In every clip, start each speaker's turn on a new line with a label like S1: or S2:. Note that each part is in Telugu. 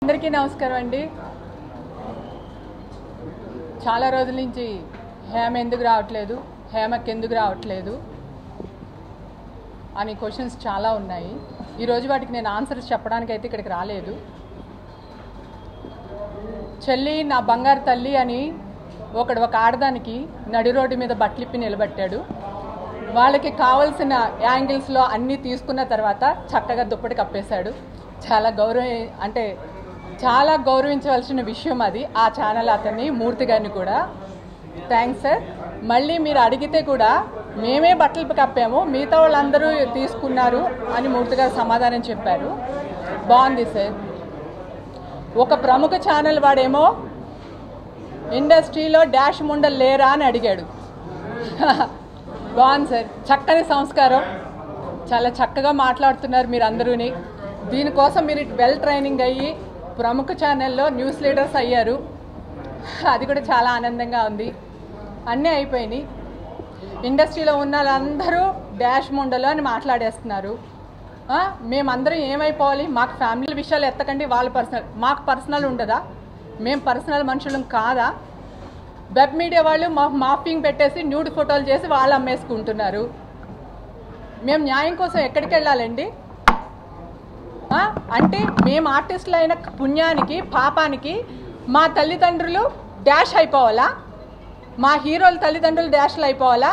S1: అందరికీ నమస్కారం అండి చాలా రోజుల నుంచి హేమ ఎందుకు రావట్లేదు హేమకి ఎందుకు రావట్లేదు అని క్వశ్చన్స్ చాలా ఉన్నాయి ఈరోజు వాటికి నేను ఆన్సర్స్ చెప్పడానికి అయితే ఇక్కడికి రాలేదు చెల్లి నా బంగారు తల్లి అని ఒకడు ఒక ఆడదానికి నడి రోడ్డు మీద బట్టలిప్పి నిలబెట్టాడు వాళ్ళకి కావలసిన యాంగిల్స్లో అన్నీ తీసుకున్న తర్వాత చక్కగా దుప్పటి కప్పేశాడు చాలా గౌరవ అంటే చాలా గౌరవించవలసిన విషయం అది ఆ ఛానల్ అతన్ని మూర్తి గారిని కూడా థ్యాంక్స్ సార్ మళ్ళీ మీరు అడిగితే కూడా మేమే బట్టలు కప్పాము మిగతా వాళ్ళందరూ తీసుకున్నారు అని మూర్తి గారు సమాధానం చెప్పారు బాగుంది సార్ ఒక ప్రముఖ ఛానల్ వాడేమో ఇండస్ట్రీలో డాష్ ముండలు లేరా అని అడిగాడు బాగుంది సార్ చక్కని సంస్కారం చాలా చక్కగా మాట్లాడుతున్నారు మీరు అందరూని దీనికోసం మీరు వెల్ ట్రైనింగ్ అయ్యి ప్రముఖ ఛానల్లో న్యూస్ లీడర్స్ అయ్యారు అది కూడా చాలా ఆనందంగా ఉంది అన్నీ అయిపోయినాయి ఇండస్ట్రీలో ఉన్న వాళ్ళందరూ డాష్ ముండలు అని మాట్లాడేస్తున్నారు ఆ, మేమందరం ఏమైపోవాలి మాకు ఫ్యామిలీ విషయాలు ఎత్తకండి వాళ్ళ పర్సనల్ మాకు పర్సనల్ ఉండదా మేము పర్సనల్ మనుషులం కాదా వెబ్ మీడియా వాళ్ళు మా మాఫింగ్ పెట్టేసి న్యూడ్ ఫోటోలు చేసి వాళ్ళు అమ్మేసుకుంటున్నారు మేము న్యాయం కోసం ఎక్కడికి వెళ్ళాలండి ఆ? అంటే మేము ఆర్టిస్టులు అయిన పుణ్యానికి పాపానికి మా తల్లిదండ్రులు డాష్ అయిపోవాలా మా హీరోల తల్లిదండ్రులు డాష్లు అయిపోవాలా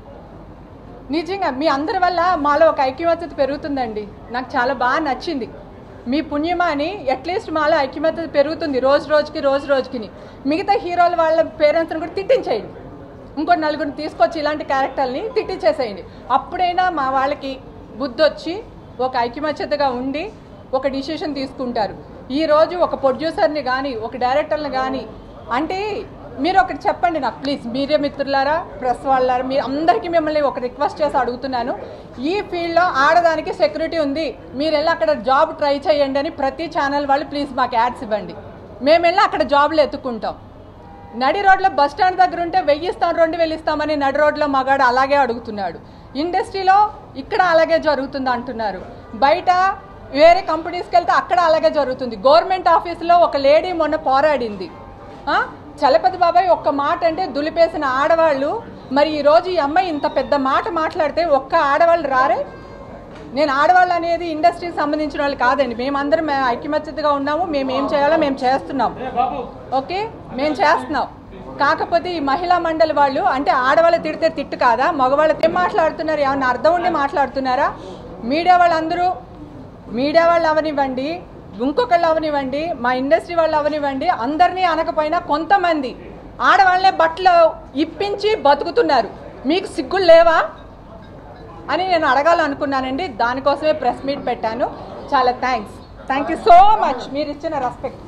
S1: నిజంగా మీ అందరి వల్ల మాలో ఒక ఐక్యమత్యత పెరుగుతుందండి నాకు చాలా బాగా నచ్చింది మీ పుణ్యమా అని అట్లీస్ట్ మాలో ఐక్యమత్యత పెరుగుతుంది రోజు రోజుకి రోజు రోజుకి మిగతా హీరోల వాళ్ళ పేరెంట్స్ని కూడా తిట్టించేయండి ఇంకో నలుగురిని తీసుకొచ్చి ఇలాంటి క్యారెక్టర్ని తిట్టించేసేయండి అప్పుడైనా మా వాళ్ళకి బుద్ధి వచ్చి ఒక ఐక్యమత్యతగా ఉండి ఒక డిసిషన్ తీసుకుంటారు ఈరోజు ఒక ప్రొడ్యూసర్ని కానీ ఒక డైరెక్టర్ని కానీ అంటే మీరు ఒకటి చెప్పండి నాకు ప్లీజ్ మీరే మిత్రులారా ప్రెస్ వాళ్ళారా మీరు అందరికీ మిమ్మల్ని ఒక రిక్వెస్ట్ చేసి అడుగుతున్నాను ఈ ఫీల్డ్లో ఆడదానికి సెక్యూరిటీ ఉంది మీరు వెళ్ళి అక్కడ జాబ్ ట్రై చేయండి అని ప్రతి ఛానల్ వాళ్ళు ప్లీజ్ మాకు యాడ్స్ ఇవ్వండి మేము వెళ్ళి అక్కడ జాబ్లు ఎత్తుకుంటాం నడి రోడ్లో బస్ స్టాండ్ దగ్గర ఉంటే వెయ్యి ఇస్తాం రెండు వేలు ఇస్తామని నడి రోడ్లో మగాడు అలాగే అడుగుతున్నాడు ఇండస్ట్రీలో ఇక్కడ అలాగే జరుగుతుంది అంటున్నారు బయట వేరే కంపెనీస్కి వెళ్తే అక్కడ అలాగే జరుగుతుంది గవర్నమెంట్ ఆఫీస్లో ఒక లేడీ మొన్న పోరాడింది ఆ? చలపతి బాబాయ్ ఒక్క మాట అంటే దులిపేసిన ఆడవాళ్ళు మరి ఈరోజు ఈ అమ్మాయి ఇంత పెద్ద మాట మాట్లాడితే ఒక్క ఆడవాళ్ళు రారే నేను ఆడవాళ్ళు అనేది ఇండస్ట్రీకి సంబంధించిన వాళ్ళు కాదండి మేమందరం మేము ఐక్యమత్యతగా ఉన్నాము మేము ఏం చేయాలో మేము చేస్తున్నాం ఓకే మేము చేస్తున్నాం కాకపోతే ఈ మహిళా మండలి వాళ్ళు అంటే ఆడవాళ్ళు తిడితే తిట్టు కాదా మగవాళ్ళతో ఏం మాట్లాడుతున్నారు ఏమన్నా అర్థం ఉండి మాట్లాడుతున్నారా మీడియా వాళ్ళందరూ మీడియా వాళ్ళు అవనివ్వండి ఇంకొకళ్ళు అవనివ్వండి మా ఇండస్ట్రీ వాళ్ళు అవనివ్వండి అందరినీ అనకపోయినా కొంతమంది ఆడవాళ్ళనే బట్టలు ఇప్పించి బతుకుతున్నారు మీకు సిగ్గులు లేవా అని నేను అడగాలనుకున్నానండి దానికోసమే ప్రెస్ మీట్ పెట్టాను చాలా thanks thank you so much మీరు ఇచ్చిన రెస్పెక్ట్కి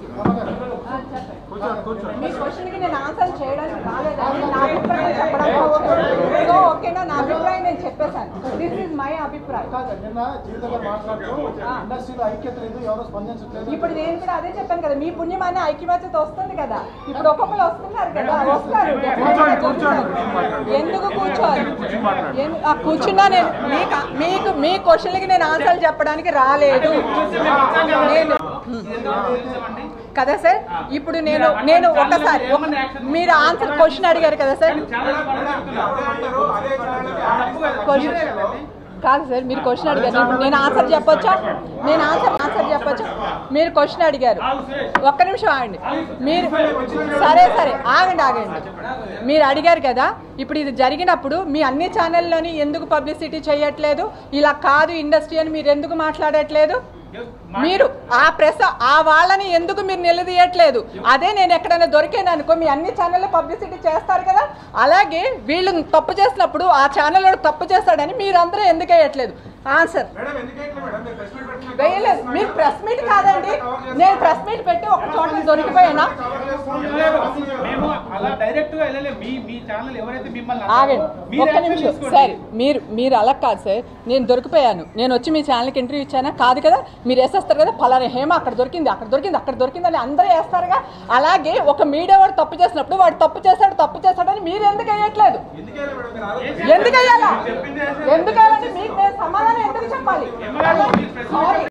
S1: మీ క్వశ్చన్కి నేను ఆన్సర్ చేయడానికి రాలేదండి నా అభిప్రాయం చెప్పడానికి వచ్చాను. సో ఓకేనా నా అభిప్రాయం నేను చెప్పేశాను దిస్ ఈజ్ మై అభిప్రాయం
S2: కాదు, నిన్న జీవిత గారు మాట్లాడుతూ ఇండస్ట్రీలో ఐక్యత లేదు ఎవరు స్పందించట్లేదు
S1: ఇప్పుడు నేను కూడా అదే చెప్పాను కదా మీ పుణ్యం అనే ఐక్యమత్యత వస్తుంది కదా ఇప్పుడు ఒక్కొక్కరు వస్తున్నారు కదా వస్తారు ఎందుకు కూర్చోవాలి ఎన్- ఆ, కూర్చున్నా నేను మీకు మీకు మీ క్వశ్చన్లకి నేను ఆన్సర్లు చెప్పడానికి రాలేదు నేను కదా సార్ ఇప్పుడు నేను నేను ఒకసారి ఒక- మీరు ఆన్సర్ క్వశ్చన్ అడిగారు కదా సార్ క్వశ్చన్ కాదు సార్ మీరు క్వశ్చన్ అడిగారు ఇప్పుడు నేను ఆన్సర్ చెప్పొచ్చా నేను ఆన్సర్ ఆన్సర్ చెప్పొచ్చా మీరు క్వశ్చన్ అడిగారు ఒక్క నిమిషం ఆగండి మీరు సరే సరే ఆగండి ఆగండి మీరు అడిగారు కదా ఇప్పుడు ఇది జరిగినప్పుడు మీ అన్ని ఛానల్లోని ఎందుకు పబ్లిసిటీ చేయట్లేదు ఇలా కాదు ఇండస్ట్రీ అని మీరు ఎందుకు మాట్లాడట్లేదు మీరు ఆ ప్రెస్ ఆ వాళ్ళని ఎందుకు మీరు నిలదీయట్లేదు అదే నేను ఎక్కడైనా దొరికాను అనుకో మీ అన్ని ఛానల్లో పబ్లిసిటీ చేస్తారు కదా అలాగే వీళ్ళు తప్పు చేసినప్పుడు ఆ ఛానల్ వాడు తప్పు చేస్తాడని మీరందరూ ఎందుకు వేయట్లేదు ఆన్సర్ వేయలేదు మీరు ప్రెస్ మీట్ కాదండి నేను ప్రెస్ మీట్ పెట్టి ఒక చోట దొరికిపోయానా
S3: మేము అలా డైరెక్ట్ గా వెళ్ళలేదు మీ మీ ఛానల్ ఎవరైతే మిమ్మల్ని
S1: ఆగండి
S3: అన్నారో, మీరు
S1: ఒక్క
S3: యాక్షన్
S1: నిమిషం
S3: తీసుకోండి.
S1: సరే మీరు మీరు అలా కాదు సార్ నేను దొరికిపోయాను నేను వచ్చి మీ ఛానల్కి ఇంటర్వ్యూ ఇచ్చానా కాదు కదా మీరు వేసేస్తారు కదా ఫలానా హేమ అక్కడ దొరికింది అక్కడ దొరికింది అక్కడ దొరికింది అని అందరూ వేస్తారుగా అలాగే ఒక మీడియా వాడు తప్పు చేసినప్పుడు వాడు తప్పు చేశాడు తప్పు చేశాడని మీరు ఎందుకు వేయట్లేదు ఎందుకు వేయాలా ఎందుకు వేయాలంటే మీకు నేను సమాధానం ఎందుకు చెప్పాలి సారీ